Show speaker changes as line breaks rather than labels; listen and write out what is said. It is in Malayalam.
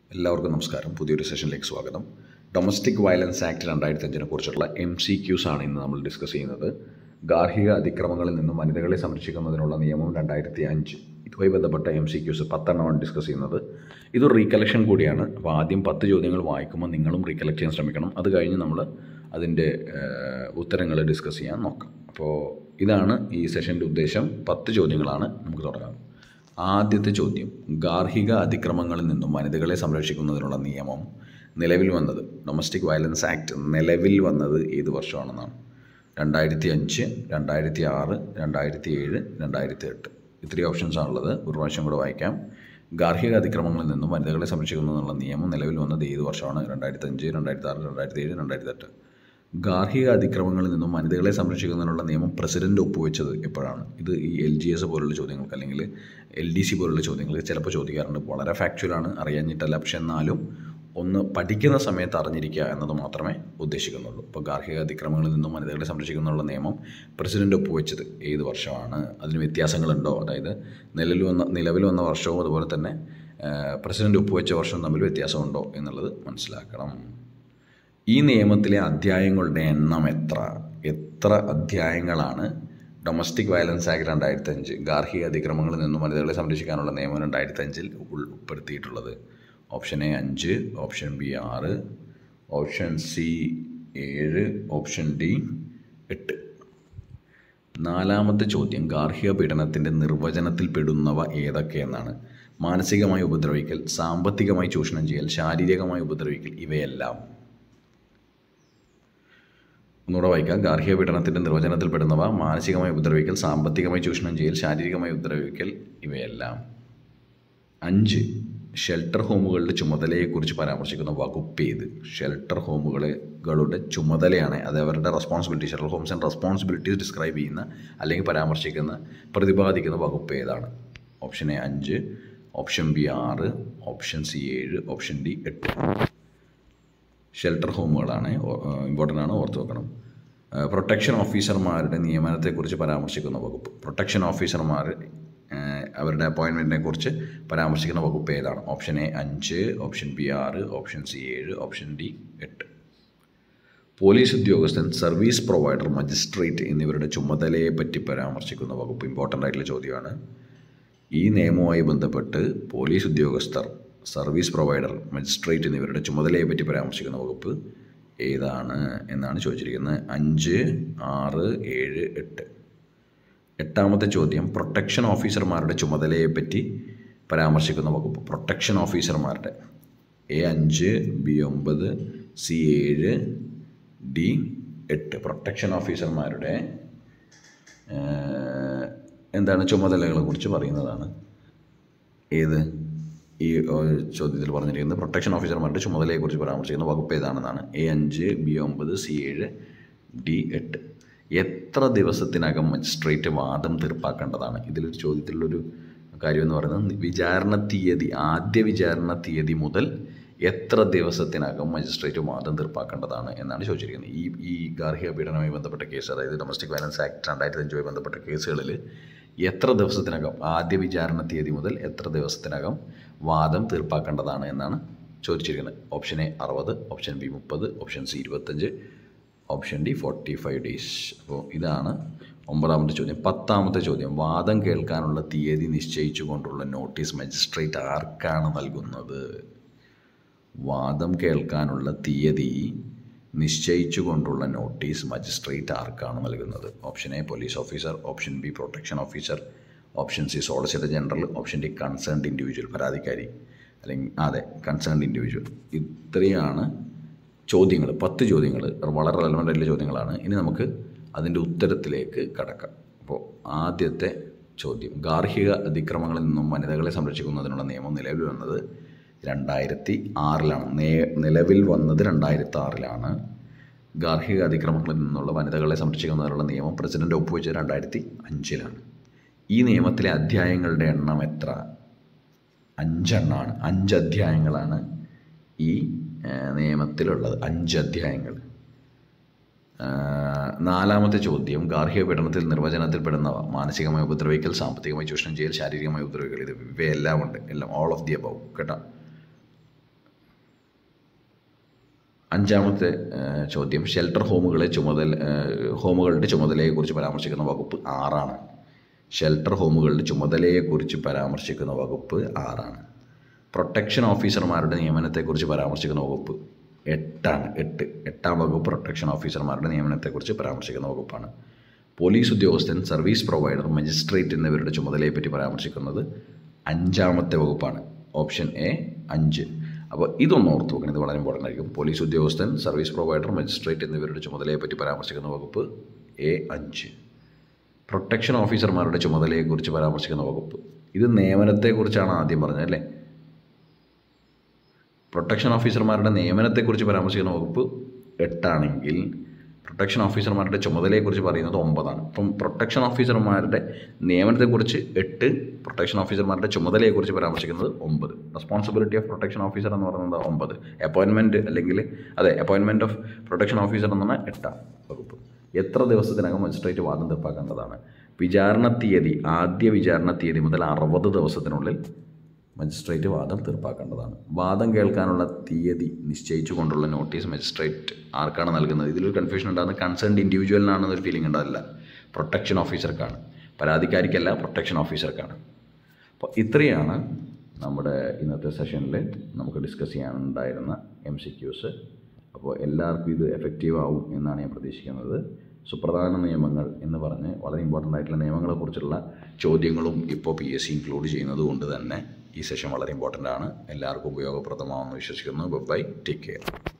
എല്ലാവർക്കും നമസ്കാരം പുതിയൊരു സെഷനിലേക്ക് സ്വാഗതം ഡൊമസ്റ്റിക് വയലൻസ് ആക്ട് രണ്ടായിരത്തി അഞ്ചിനെ കുറിച്ചുള്ള എം സി ക്യൂസ് ആണ് ഇന്ന് നമ്മൾ ഡിസ്കസ് ചെയ്യുന്നത് ഗാർഹിക അതിക്രമങ്ങളിൽ നിന്നും വനിതകളെ സംരക്ഷിക്കുന്നതിനുള്ള നിയമം രണ്ടായിരത്തി അഞ്ച് ഇതുമായി ബന്ധപ്പെട്ട എം സി ക്യൂസ് പത്തെണ്ണമാണ് ഡിസ്കസ് ചെയ്യുന്നത് ഇതൊരു റീകലക്ഷൻ കൂടിയാണ് അപ്പോൾ ആദ്യം പത്ത് ചോദ്യങ്ങൾ വായിക്കുമ്പോൾ നിങ്ങളും റീകലക്ട് ചെയ്യാൻ ശ്രമിക്കണം അത് കഴിഞ്ഞ് നമ്മൾ അതിൻ്റെ ഉത്തരങ്ങൾ ഡിസ്കസ് ചെയ്യാൻ നോക്കാം അപ്പോൾ ഇതാണ് ഈ സെഷൻ്റെ ഉദ്ദേശം പത്ത് ചോദ്യങ്ങളാണ് നമുക്ക് തുടങ്ങാം ആദ്യത്തെ ചോദ്യം ഗാർഹിക അതിക്രമങ്ങളിൽ നിന്നും വനിതകളെ സംരക്ഷിക്കുന്നതിനുള്ള നിയമം നിലവിൽ വന്നത് ഡൊമസ്റ്റിക് വയലൻസ് ആക്ട് നിലവിൽ വന്നത് ഏത് വർഷമാണെന്നാണ് രണ്ടായിരത്തി അഞ്ച് രണ്ടായിരത്തി ആറ് രണ്ടായിരത്തി ഏഴ് രണ്ടായിരത്തി എട്ട് ഇത്രയും ഓപ്ഷൻസ് ആണുള്ളത് ഒരു പ്രാവശ്യം കൂടെ വായിക്കാം ഗാർഹിക അതിക്രമങ്ങളിൽ നിന്നും വനിതകളെ സംരക്ഷിക്കുന്നതിനുള്ള നിയമം നിലവിൽ വന്നത് ഏത് വർഷമാണ് രണ്ടായിരത്തി അഞ്ച് രണ്ടായിരത്തി ആറ് രണ്ടായിരത്തി ഏഴ് രണ്ടായിരത്തി എട്ട് ഗാർഹിക അതിക്രമങ്ങളിൽ നിന്നും വനിതകളെ സംരക്ഷിക്കുന്നതിനുള്ള നിയമം പ്രസിഡന്റ് ഒപ്പുവെച്ചത് എപ്പോഴാണ് ഇത് ഈ എൽ ജി എസ് പോലുള്ള ചോദ്യങ്ങൾക്ക് അല്ലെങ്കിൽ എൽ ഡി സി പോലുള്ള ചോദ്യങ്ങൾ ചിലപ്പോൾ ചോദിക്കാറുണ്ട് വളരെ ഫാക്ച്വലാണ് അറിയാഞ്ഞിട്ടല്ല പക്ഷെ എന്നാലും ഒന്ന് പഠിക്കുന്ന സമയത്ത് അറിഞ്ഞിരിക്കുക എന്നത് മാത്രമേ ഉദ്ദേശിക്കുന്നുള്ളൂ ഇപ്പോൾ ഗാർഹിക അതിക്രമങ്ങളിൽ നിന്നും വനിതകളെ സംരക്ഷിക്കുന്നതിനുള്ള നിയമം പ്രസിഡന്റ് ഒപ്പുവെച്ചത് ഏത് വർഷമാണ് അതിന് വ്യത്യാസങ്ങളുണ്ടോ അതായത് നിലവിൽ വന്ന നിലവിൽ വന്ന വർഷവും അതുപോലെ തന്നെ പ്രസിഡന്റ് ഒപ്പുവെച്ച വർഷവും തമ്മിൽ വ്യത്യാസമുണ്ടോ എന്നുള്ളത് മനസ്സിലാക്കണം ഈ നിയമത്തിലെ അധ്യായങ്ങളുടെ എണ്ണം എത്ര എത്ര അധ്യായങ്ങളാണ് ഡൊമസ്റ്റിക് വയലൻസ് ആക്ട് രണ്ടായിരത്തി അഞ്ച് ഗാർഹിക അതിക്രമങ്ങളിൽ നിന്നും വനിതകളെ സംരക്ഷിക്കാനുള്ള നിയമം രണ്ടായിരത്തി അഞ്ചിൽ ഉൾപ്പെടുത്തിയിട്ടുള്ളത് ഓപ്ഷൻ എ അഞ്ച് ഓപ്ഷൻ ബി ആറ് ഓപ്ഷൻ സി ഏഴ് ഓപ്ഷൻ ഡി എട്ട് നാലാമത്തെ ചോദ്യം ഗാർഹിക പീഡനത്തിൻ്റെ നിർവചനത്തിൽ പെടുന്നവ ഏതൊക്കെയെന്നാണ് മാനസികമായി ഉപദ്രവിക്കൽ സാമ്പത്തികമായി ചൂഷണം ചെയ്യൽ ശാരീരികമായി ഉപദ്രവിക്കൽ ഇവയെല്ലാം ഒന്നുകൂടെ വായിക്കാം ഗാർഹിക പീഡനത്തിൻ്റെ നിർവചനത്തിൽ പെടുന്നവ മാനസികമായി ഉപദ്രവിക്കൽ സാമ്പത്തികമായി ചൂഷണം ചെയ്യൽ ശാരീരികമായി ഉപദ്രവിക്കൽ ഇവയെല്ലാം അഞ്ച് ഷെൽട്ടർ ഹോമുകളുടെ ചുമതലയെക്കുറിച്ച് പരാമർശിക്കുന്ന വകുപ്പ് ഏത് ഷെൽട്ടർ ഹോമുകളുടെ ചുമതലയാണ് അത് അവരുടെ responsibility shelter homes and responsibilities describe ചെയ്യുന്ന അല്ലെങ്കിൽ പരാമർശിക്കുന്ന പ്രതിപാദിക്കുന്ന വകുപ്പ് ഏതാണ് ഓപ്ഷൻ എ അഞ്ച് ഓപ്ഷൻ ബി ആറ് ഓപ്ഷൻ സി ഏഴ് ഓപ്ഷൻ ഡി എട്ട് ഷെൽട്ടർ ഹോമുകളാണ് ഇമ്പോർട്ടൻ്റ് ആണ് ഓർത്ത് വെക്കണം പ്രൊട്ടക്ഷൻ ഓഫീസർമാരുടെ നിയമനത്തെക്കുറിച്ച് പരാമർശിക്കുന്ന വകുപ്പ് പ്രൊട്ടക്ഷൻ ഓഫീസർമാർ അവരുടെ അപ്പോയിൻമെൻറ്റിനെ കുറിച്ച് പരാമർശിക്കുന്ന വകുപ്പ് ഏതാണ് ഓപ്ഷൻ എ അഞ്ച് ഓപ്ഷൻ ബി ആറ് ഓപ്ഷൻ സി ഏഴ് ഓപ്ഷൻ ഡി എട്ട് പോലീസ് ഉദ്യോഗസ്ഥൻ സർവീസ് പ്രൊവൈഡർ മജിസ്ട്രേറ്റ് എന്നിവരുടെ ചുമതലയെ പറ്റി പരാമർശിക്കുന്ന വകുപ്പ് ഇമ്പോർട്ടൻ്റ് ആയിട്ടുള്ള ചോദ്യമാണ് ഈ നിയമവുമായി ബന്ധപ്പെട്ട് പോലീസ് ഉദ്യോഗസ്ഥർ സർവീസ് പ്രൊവൈഡർ മജിസ്ട്രേറ്റ് എന്നിവരുടെ ചുമതലയെ പറ്റി പരാമർശിക്കുന്ന വകുപ്പ് ഏതാണ് എന്നാണ് ചോദിച്ചിരിക്കുന്നത് അഞ്ച് ആറ് ഏഴ് എട്ട് എട്ടാമത്തെ ചോദ്യം പ്രൊട്ടക്ഷൻ ഓഫീസർമാരുടെ ചുമതലയെ പറ്റി പരാമർശിക്കുന്ന വകുപ്പ് പ്രൊട്ടക്ഷൻ ഓഫീസർമാരുടെ എ അഞ്ച് ബി ഒമ്പത് സി ഏഴ് ഡി എട്ട് പ്രൊട്ടക്ഷൻ ഓഫീസർമാരുടെ എന്താണ് ചുമതലകളെ കുറിച്ച് പറയുന്നതാണ് ഏത് ഈ ചോദ്യത്തിൽ പറഞ്ഞിരിക്കുന്നത് പ്രൊട്ടക്ഷൻ ഓഫീസർമാരുടെ ചുമതലയെക്കുറിച്ച് പരാമർശിക്കുന്ന വകുപ്പ് ഏതാണെന്നാണ് എ അഞ്ച് ബി ഒമ്പത് സി ഏഴ് ഡി എട്ട് എത്ര ദിവസത്തിനകം മജിസ്ട്രേറ്റ് വാദം തീർപ്പാക്കേണ്ടതാണ് ഇതിലൊരു ചോദ്യത്തിലുള്ളൊരു കാര്യം എന്ന് പറയുന്നത് വിചാരണ തീയതി ആദ്യ വിചാരണ തീയതി മുതൽ എത്ര ദിവസത്തിനകം മജിസ്ട്രേറ്റ് വാദം തീർപ്പാക്കേണ്ടതാണ് എന്നാണ് ചോദിച്ചിരിക്കുന്നത് ഈ ഈ ഗാർഹിക പീഡനവുമായി ബന്ധപ്പെട്ട കേസ് അതായത് ഡൊമസ്റ്റിക് വയലൻസ് ആക്ട് രണ്ടായിരത്തി അഞ്ചുമായി ബന്ധപ്പെട്ട കേസുകളിൽ എത്ര ദിവസത്തിനകം ആദ്യ വിചാരണ തീയതി മുതൽ എത്ര ദിവസത്തിനകം വാദം തീർപ്പാക്കേണ്ടതാണ് എന്നാണ് ചോദിച്ചിരിക്കുന്നത് ഓപ്ഷൻ എ അറുപത് ഓപ്ഷൻ ബി മുപ്പത് ഓപ്ഷൻ സി ഇരുപത്തഞ്ച് option D forty five days അപ്പോൾ ഇതാണ് ഒമ്പതാമത്തെ ചോദ്യം പത്താമത്തെ ചോദ്യം വാദം കേൾക്കാനുള്ള തീയതി നിശ്ചയിച്ചു കൊണ്ടുള്ള നോട്ടീസ് മജിസ്ട്രേറ്റ് ആർക്കാണ് നൽകുന്നത് വാദം കേൾക്കാനുള്ള തീയതി നിശ്ചയിച്ചു കൊണ്ടുള്ള നോട്ടീസ് മജിസ്ട്രേറ്റ് ആർക്കാണ് നൽകുന്നത് option A police officer option B protection officer option C solicitor general option D concerned individual പരാതിക്കാരി അല്ലെങ്കിൽ അതെ കൺസേൺഡ് ഇൻഡിവിജ്വൽ ഇത്രയാണ് ചോദ്യങ്ങൾ പത്ത് ചോദ്യങ്ങൾ വളരെ റെലവൻ്റ് ആയിട്ടുള്ള ചോദ്യങ്ങളാണ് ഇനി നമുക്ക് അതിൻ്റെ ഉത്തരത്തിലേക്ക് കടക്കാം അപ്പോൾ ആദ്യത്തെ ചോദ്യം ഗാർഹിക അതിക്രമങ്ങളിൽ നിന്നും വനിതകളെ സംരക്ഷിക്കുന്നതിനുള്ള നിയമം നിലവിൽ വന്നത് രണ്ടായിരത്തി ആറിലാണ് നേ നിലവിൽ വന്നത് രണ്ടായിരത്തി ആറിലാണ് ഗാർഹിക അതിക്രമങ്ങളിൽ നിന്നുള്ള വനിതകളെ സംരക്ഷിക്കുന്നതിനുള്ള നിയമം പ്രസിഡന്റ് ഒപ്പുവെച്ചത് രണ്ടായിരത്തി അഞ്ചിലാണ് ഈ നിയമത്തിലെ അധ്യായങ്ങളുടെ എണ്ണം എത്ര അഞ്ചെണ്ണമാണ് അഞ്ച് അധ്യായങ്ങളാണ് ഈ നിയമത്തിലുള്ളത് അഞ്ച് അധ്യായങ്ങൾ നാലാമത്തെ ചോദ്യം ഗാർഹിക പീഡനത്തിൽ നിർവചനത്തിൽ പെടുന്നവ മാനസികമായി ഉപദ്രവിക്കൽ സാമ്പത്തികമായി ചൂഷണം ചെയ്യൽ ശാരീരികമായി ഉപദ്രവിക്കൽ ഇത് ഇവയെല്ലാം ഉണ്ട് എല്ലാം ഓൾ ഓഫ് ദി അബവ് കേട്ടോ അഞ്ചാമത്തെ ആ, ചോദ്യം ഷെൽട്ടർ ഹോമുകളെ ചുമതല ആ, ഹോമുകളുടെ ചുമതലയെക്കുറിച്ച് പരാമർശിക്കുന്ന വകുപ്പ് ആറാണ് ഷെൽട്ടർ ഹോമുകളുടെ ചുമതലയെക്കുറിച്ച് പരാമർശിക്കുന്ന വകുപ്പ് ആറാണ് പ്രൊട്ടക്ഷൻ ഓഫീസർമാരുടെ നിയമനത്തെക്കുറിച്ച് പരാമർശിക്കുന്ന വകുപ്പ് എട്ടാണ് എട്ട് എട്ടാം വകുപ്പ് പ്രൊട്ടക്ഷൻ ഓഫീസർമാരുടെ നിയമനത്തെക്കുറിച്ച് പരാമർശിക്കുന്ന വകുപ്പാണ് പോലീസ് ഉദ്യോഗസ്ഥൻ സർവീസ് പ്രൊവൈഡർ മജിസ്ട്രേറ്റ് എന്നിവരുടെ ചുമതലയെപ്പറ്റി പരാമർശിക്കുന്നത് അഞ്ചാമത്തെ വകുപ്പാണ് ഓപ്ഷൻ എ അഞ്ച് അപ്പോൾ ഇതൊന്ന് ഓർത്ത് വെക്കണം ഇത് വളരെ ഇമ്പോർട്ടൻ്റ് ആയിരിക്കും പോലീസ് ഉദ്യോഗസ്ഥൻ സർവീസ് പ്രൊവൈഡർ മജിസ്ട്രേറ്റ് എന്നിവരുടെ ചുമതലയെപ്പറ്റി പരാമർശിക്കുന്ന വകുപ്പ് എ അഞ്ച് പ്രൊട്ടക്ഷൻ ഓഫീസർമാരുടെ ചുമതലയെക്കുറിച്ച് പരാമർശിക്കുന്ന വകുപ്പ് ഇത് നിയമനത്തെക്കുറിച്ചാണ് ആദ്യം പറഞ്ഞത് അല്ലേ പ്രൊട്ടക്ഷൻ ഓഫീസർമാരുടെ നിയമനത്തെക്കുറിച്ച് പരാമർശിക്കുന്ന വകുപ്പ് എട്ടാണെങ്കിൽ പ്രൊട്ടക്ഷൻ ഓഫീസർമാരുടെ ചുമതലയെക്കുറിച്ച് പറയുന്നത് ഒമ്പതാണ് അപ്പം പ്രൊട്ടക്ഷൻ ഓഫീസർമാരുടെ നിയമനത്തെക്കുറിച്ച് എട്ട് പ്രൊട്ടക്ഷൻ ഓഫീസർമാരുടെ ചുമതലയെക്കുറിച്ച് പരാമർശിക്കുന്നത് ഒമ്പത് റെസ്പോൺസിബിലിറ്റി ഓഫ് പ്രൊട്ടക്ഷൻ ഓഫീസർ എന്ന് പറയുന്നത് ഒമ്പത് അപ്പോയിൻമെൻറ്റ് അല്ലെങ്കിൽ അതെ അപ്പോയിൻമെൻറ്റ് ഓഫ് പ്രൊട്ടക്ഷൻ ഓഫീസർ എന്ന് പറഞ്ഞാൽ എട്ടാം വകുപ്പ് എത്ര ദിവസത്തിനകം മജിസ്ട്രേറ്റ് വാദം തീർപ്പാക്കേണ്ടതാണ് വിചാരണ തീയതി ആദ്യ വിചാരണ തീയതി മുതൽ അറുപത് ദിവസത്തിനുള്ളിൽ മജിസ്ട്രേറ്റ് വാദം തീർപ്പാക്കേണ്ടതാണ് വാദം കേൾക്കാനുള്ള തീയതി നിശ്ചയിച്ചു കൊണ്ടുള്ള നോട്ടീസ് മജിസ്ട്രേറ്റ് ആർക്കാണ് നൽകുന്നത് ഇതിലൊരു കൺഫ്യൂഷൻ ഉണ്ടാകുന്നത് കൺസേൺഡ് ഇൻഡിവിജ്വലിനാണെന്നൊരു ഫീലിംഗ് ഉണ്ടാവില്ല പ്രൊട്ടക്ഷൻ ഓഫീസർക്കാണ് പരാതിക്കാരിക്കല്ല പ്രൊട്ടക്ഷൻ ഓഫീസർക്കാണ് അപ്പോൾ ഇത്രയാണ് നമ്മുടെ ഇന്നത്തെ സെഷനിൽ നമുക്ക് ഡിസ്കസ് ചെയ്യാനുണ്ടായിരുന്ന എം സി ക്യൂസ് അപ്പോൾ എല്ലാവർക്കും ഇത് എഫക്റ്റീവ് ആവും എന്നാണ് ഞാൻ പ്രതീക്ഷിക്കുന്നത് സുപ്രധാന നിയമങ്ങൾ എന്ന് പറഞ്ഞ് വളരെ ഇമ്പോർട്ടൻ്റ് ആയിട്ടുള്ള നിയമങ്ങളെക്കുറിച്ചുള്ള ചോദ്യങ്ങളും ഇപ്പോൾ പി എസ് സി ഇൻക്ലൂഡ് ചെയ്യുന്നത് കൊണ്ട് തന്നെ ഈ സെഷൻ വളരെ ഇമ്പോർട്ടൻ്റ് ആണ് എല്ലാവർക്കും ഉപയോഗപ്രദമാണെന്ന് വിശ്വസിക്കുന്നു ബൈ ടേക്ക് കെയർ